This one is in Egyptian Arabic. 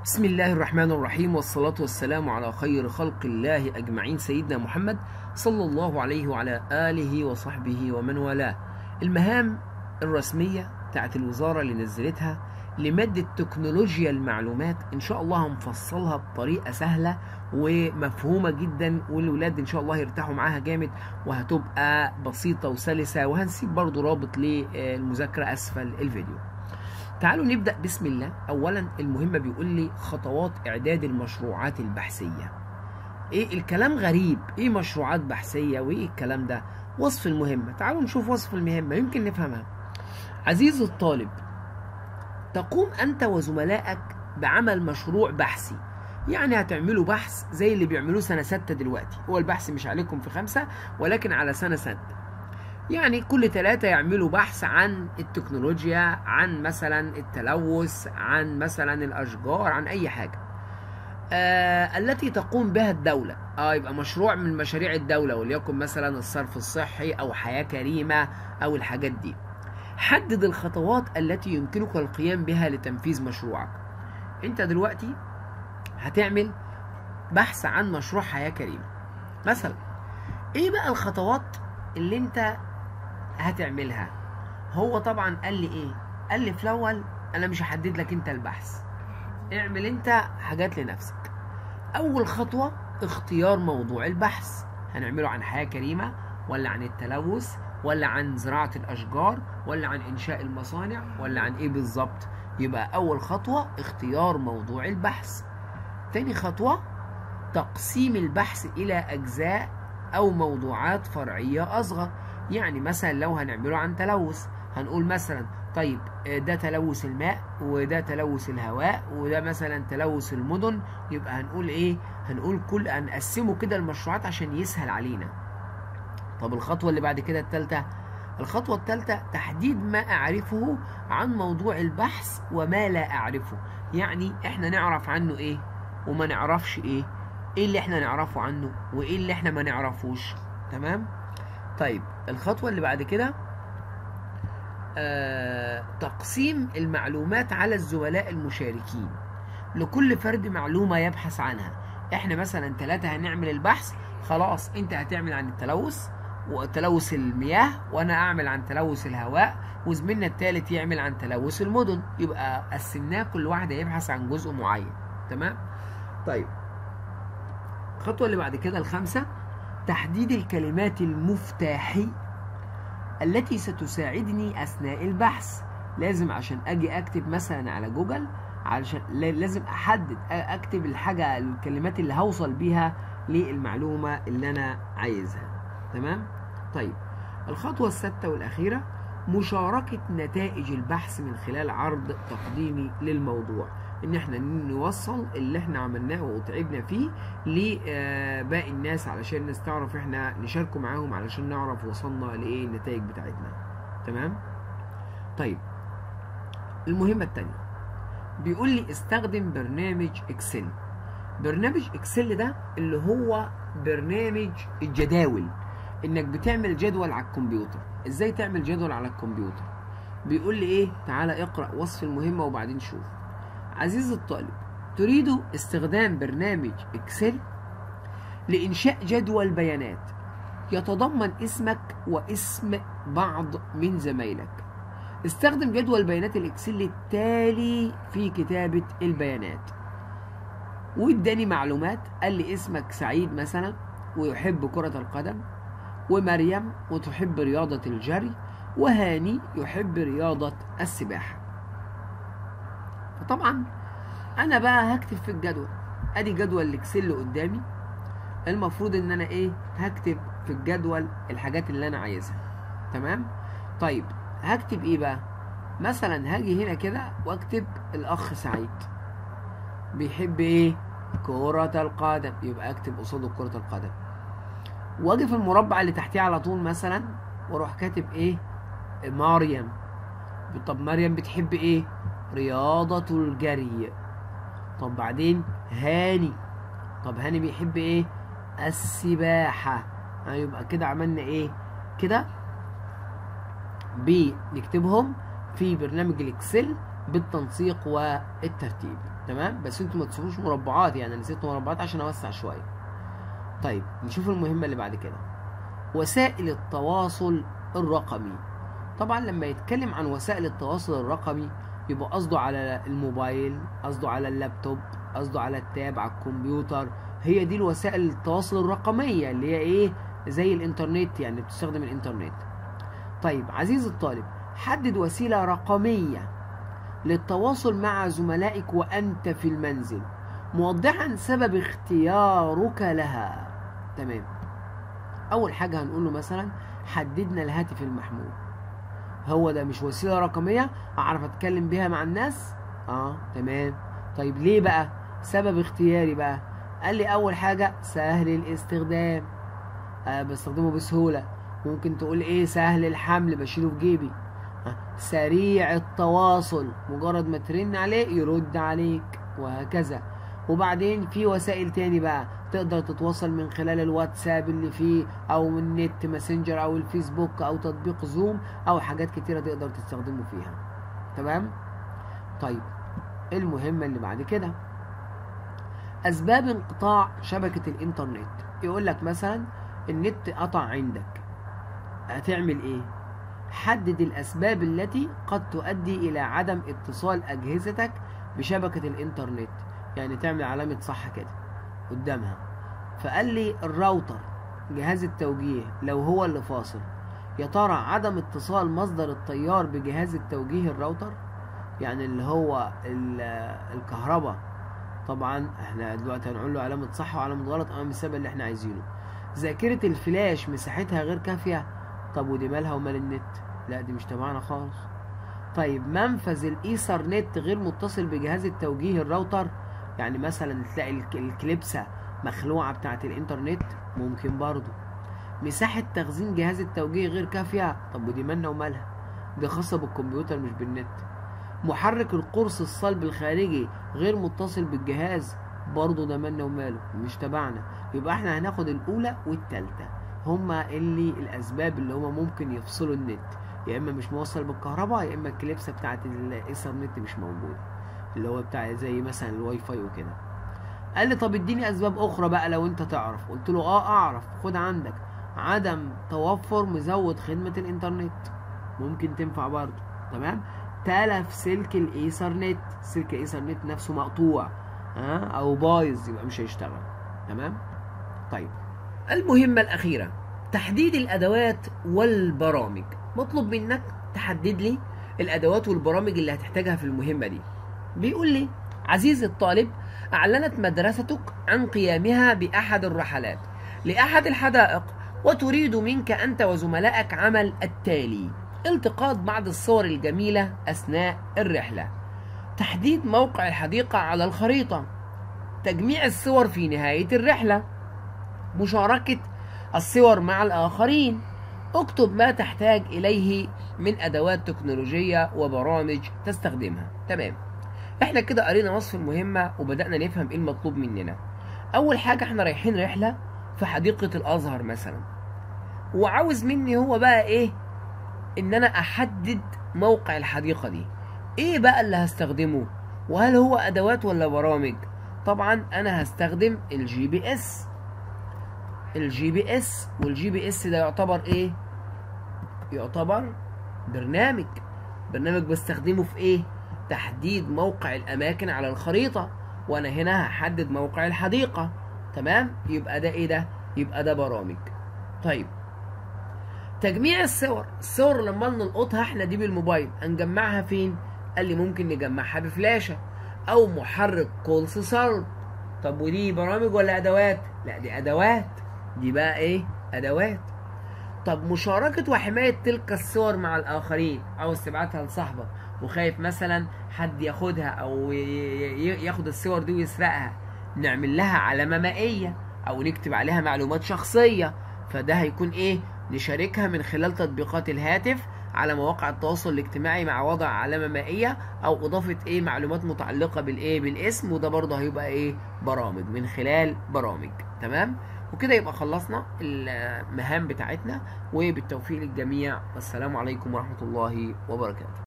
بسم الله الرحمن الرحيم والصلاة والسلام على خير خلق الله أجمعين سيدنا محمد صلى الله عليه وعلى آله وصحبه ومن والاه المهام الرسمية بتاعت الوزارة اللي نزلتها لمادة تكنولوجيا المعلومات إن شاء الله هنفصلها بطريقة سهلة ومفهومة جدا والولاد إن شاء الله يرتاحوا معاها جامد وهتبقى بسيطة وسلسة وهنسيب برضو رابط للمذاكرة أسفل الفيديو تعالوا نبدأ بسم الله أولا المهمة بيقول لي خطوات إعداد المشروعات البحثية إيه الكلام غريب إيه مشروعات بحثية وإيه الكلام ده وصف المهمة تعالوا نشوف وصف المهمة يمكن نفهمها عزيزي الطالب تقوم أنت وزملائك بعمل مشروع بحثي يعني هتعملوا بحث زي اللي بيعملوه سنة ستة دلوقتي هو البحث مش عليكم في خمسة ولكن على سنة ستة يعني كل ثلاثة يعملوا بحث عن التكنولوجيا عن مثلا التلوث عن مثلا الأشجار عن أي حاجة آه التي تقوم بها الدولة اه يبقى مشروع من مشاريع الدولة وليكن مثلا الصرف الصحي أو حياة كريمة أو الحاجات دي حدد الخطوات التي يمكنك القيام بها لتنفيذ مشروعك انت دلوقتي هتعمل بحث عن مشروع حياة كريمة مثلا ايه بقى الخطوات اللي انت هتعملها هو طبعا قال لي ايه قال لي في الاول انا مش هحدد لك انت البحث اعمل انت حاجات لنفسك اول خطوة اختيار موضوع البحث هنعمله عن حياة كريمة ولا عن التلوث ولا عن زراعة الاشجار ولا عن انشاء المصانع ولا عن ايه بالظبط يبقى اول خطوة اختيار موضوع البحث تاني خطوة تقسيم البحث الى اجزاء او موضوعات فرعية اصغر يعني مثلا لو هنعمله عن تلوث هنقول مثلا طيب ده تلوث الماء وده تلوث الهواء وده مثلا تلوث المدن يبقى هنقول ايه هنقول كل هنقسمه كده المشروعات عشان يسهل علينا طب الخطوة اللي بعد كده التالتة الخطوة الثالثة تحديد ما أعرفه عن موضوع البحث وما لا أعرفه يعني إحنا نعرف عنه إيه وما نعرفش إيه إيه اللي إحنا نعرفه عنه وإيه اللي إحنا ما نعرفوش تمام طيب الخطوة اللي بعد كده آه تقسيم المعلومات على الزملاء المشاركين لكل فرد معلومة يبحث عنها احنا مثلا ثلاثة هنعمل البحث خلاص انت هتعمل عن التلوث وتلوث المياه وانا اعمل عن تلوث الهواء وزميلنا الثالث يعمل عن تلوث المدن يبقى قسمناه كل واحد هيبحث عن جزء معين تمام طيب الخطوة اللي بعد كده الخامسة تحديد الكلمات المفتاحي التي ستساعدني اثناء البحث لازم عشان اجي اكتب مثلا على جوجل علشان لازم احدد اكتب الحاجه الكلمات اللي هوصل بيها للمعلومه اللي انا عايزها تمام طيب الخطوه السادسه والاخيره مشاركه نتائج البحث من خلال عرض تقديمي للموضوع ان احنا نوصل اللي احنا عملناه وتعبنا فيه لباقي الناس علشان الناس تعرف احنا نشاركوا معاهم علشان نعرف وصلنا لايه النتائج بتاعتنا تمام طيب المهمة التانية بيقول لي استخدم برنامج اكسل برنامج اكسل ده اللي هو برنامج الجداول انك بتعمل جدول على الكمبيوتر ازاي تعمل جدول على الكمبيوتر بيقول لي ايه تعالى اقرا وصف المهمه وبعدين شوف عزيزي الطالب تريد استخدام برنامج اكسل لانشاء جدول بيانات يتضمن اسمك واسم بعض من زمايلك استخدم جدول بيانات الاكسل التالي في كتابة البيانات واداني معلومات قال لي اسمك سعيد مثلا ويحب كرة القدم ومريم وتحب رياضة الجري وهاني يحب رياضة السباحة فطبعا انا بقى هكتب في الجدول ادي جدول الاكسل قدامي المفروض ان انا ايه هكتب في الجدول الحاجات اللي انا عايزها تمام طيب هكتب ايه بقى مثلا هاجي هنا كده واكتب الاخ سعيد بيحب ايه كرة القدم يبقى اكتب قصاده كرة القدم واجي في المربع اللي تحتيه على طول مثلا واروح كاتب ايه مريم طب مريم بتحب ايه رياضة الجري طب بعدين هاني طب هاني بيحب ايه السباحة يبقى كده عملنا ايه كده بنكتبهم في برنامج الاكسل بالتنسيق والترتيب تمام بس انتوا ما تسيبوش مربعات يعني انا نسيت مربعات عشان اوسع شويه طيب نشوف المهمه اللي بعد كده وسائل التواصل الرقمي طبعا لما يتكلم عن وسائل التواصل الرقمي يبقى قصده على الموبايل قصده على اللابتوب قصده على التاب على الكمبيوتر هي دي الوسائل التواصل الرقميه اللي هي ايه زي الانترنت يعني بتستخدم الانترنت طيب عزيزي الطالب حدد وسيله رقميه للتواصل مع زملائك وانت في المنزل موضحا سبب اختيارك لها تمام اول حاجه هنقول له مثلا حددنا الهاتف المحمول هو ده مش وسيله رقميه اعرف اتكلم بيها مع الناس اه تمام طيب ليه بقى سبب اختياري بقى قال لي اول حاجه سهل الاستخدام آه بستخدمه بسهوله ممكن تقول ايه سهل الحمل بشيله في جيبي آه سريع التواصل مجرد ما ترن عليه يرد عليك وهكذا وبعدين في وسائل تاني بقى تقدر تتواصل من خلال الواتساب اللي فيه او من النت ماسنجر او الفيسبوك او تطبيق زوم او حاجات كتيره تقدر تستخدمه فيها تمام طيب المهمه اللي بعد كده اسباب انقطاع شبكه الانترنت يقول لك مثلا النت قطع عندك هتعمل ايه حدد الاسباب التي قد تؤدي الى عدم اتصال اجهزتك بشبكه الانترنت يعني تعمل علامه صح كده قدامها فقال لي الراوتر جهاز التوجيه لو هو اللي فاصل يا ترى عدم اتصال مصدر التيار بجهاز التوجيه الراوتر يعني اللي هو الكهرباء طبعا احنا دلوقتي هنقول له علامه صح وعلامه غلط امام السبب اللي احنا عايزينه ذاكره الفلاش مساحتها غير كافيه طب ودي مالها ومال النت لا دي مش تبعنا خالص طيب منفذ الايثرنت غير متصل بجهاز التوجيه الراوتر يعني مثلا تلاقي الكليبسه مخلوعه بتاعه الانترنت ممكن برضه مساحه تخزين جهاز التوجيه غير كافيه طب ودي مالنا ومالها دي خاصه بالكمبيوتر مش بالنت محرك القرص الصلب الخارجي غير متصل بالجهاز برضه ده مالنا وماله مش تبعنا يبقى احنا هناخد الاولى والتالتة هما اللي الاسباب اللي هما ممكن يفصلوا النت يا اما مش موصل بالكهرباء يا اما الكليبسه بتاعه الايثرنت مش موجوده اللي هو بتاع زي مثلا الواي فاي وكده قال لي طب اديني اسباب اخرى بقى لو انت تعرف قلت له اه اعرف خد عندك عدم توفر مزود خدمه الانترنت ممكن تنفع برضه تمام تلف سلك الايثرنت سلك الايثرنت نفسه مقطوع ها او بايظ يبقى مش هيشتغل تمام طيب المهمه الاخيره تحديد الادوات والبرامج مطلوب منك تحدد لي الادوات والبرامج اللي هتحتاجها في المهمه دي بيقول لي عزيزي الطالب اعلنت مدرستك عن قيامها باحد الرحلات لاحد الحدائق وتريد منك انت وزملائك عمل التالي التقاط بعض الصور الجميله اثناء الرحله تحديد موقع الحديقه على الخريطه تجميع الصور في نهايه الرحله مشاركه الصور مع الاخرين اكتب ما تحتاج اليه من ادوات تكنولوجيه وبرامج تستخدمها تمام احنا كده قرينا وصف المهمه وبدانا نفهم ايه المطلوب مننا اول حاجه احنا رايحين رحله في حديقه الازهر مثلا وعاوز مني هو بقى ايه ان انا احدد موقع الحديقه دي ايه بقى اللي هستخدمه وهل هو ادوات ولا برامج طبعا انا هستخدم الجي بي اس الجي بي اس والجي بي اس ده يعتبر ايه يعتبر برنامج برنامج بستخدمه في ايه تحديد موقع الاماكن على الخريطه وانا هنا هحدد موقع الحديقه تمام يبقى ده ايه ده يبقى ده برامج طيب تجميع الصور الصور لما نلقطها احنا دي بالموبايل هنجمعها فين قال لي ممكن نجمعها بفلاشه او محرك قرص صلب طب ودي برامج ولا ادوات لا دي ادوات دي بقى ايه ادوات طب مشاركة وحماية تلك الصور مع الآخرين عاوز تبعتها لصاحبك وخايف مثلا حد ياخدها أو ياخد الصور دي ويسرقها نعمل لها علامة مائية أو نكتب عليها معلومات شخصية فده هيكون إيه نشاركها من خلال تطبيقات الهاتف على مواقع التواصل الاجتماعي مع وضع علامة مائية أو إضافة إيه معلومات متعلقة بالإيه بالاسم وده برضه هيبقى إيه برامج من خلال برامج تمام وكده يبقى خلصنا المهام بتاعتنا وبالتوفيق للجميع والسلام عليكم ورحمة الله وبركاته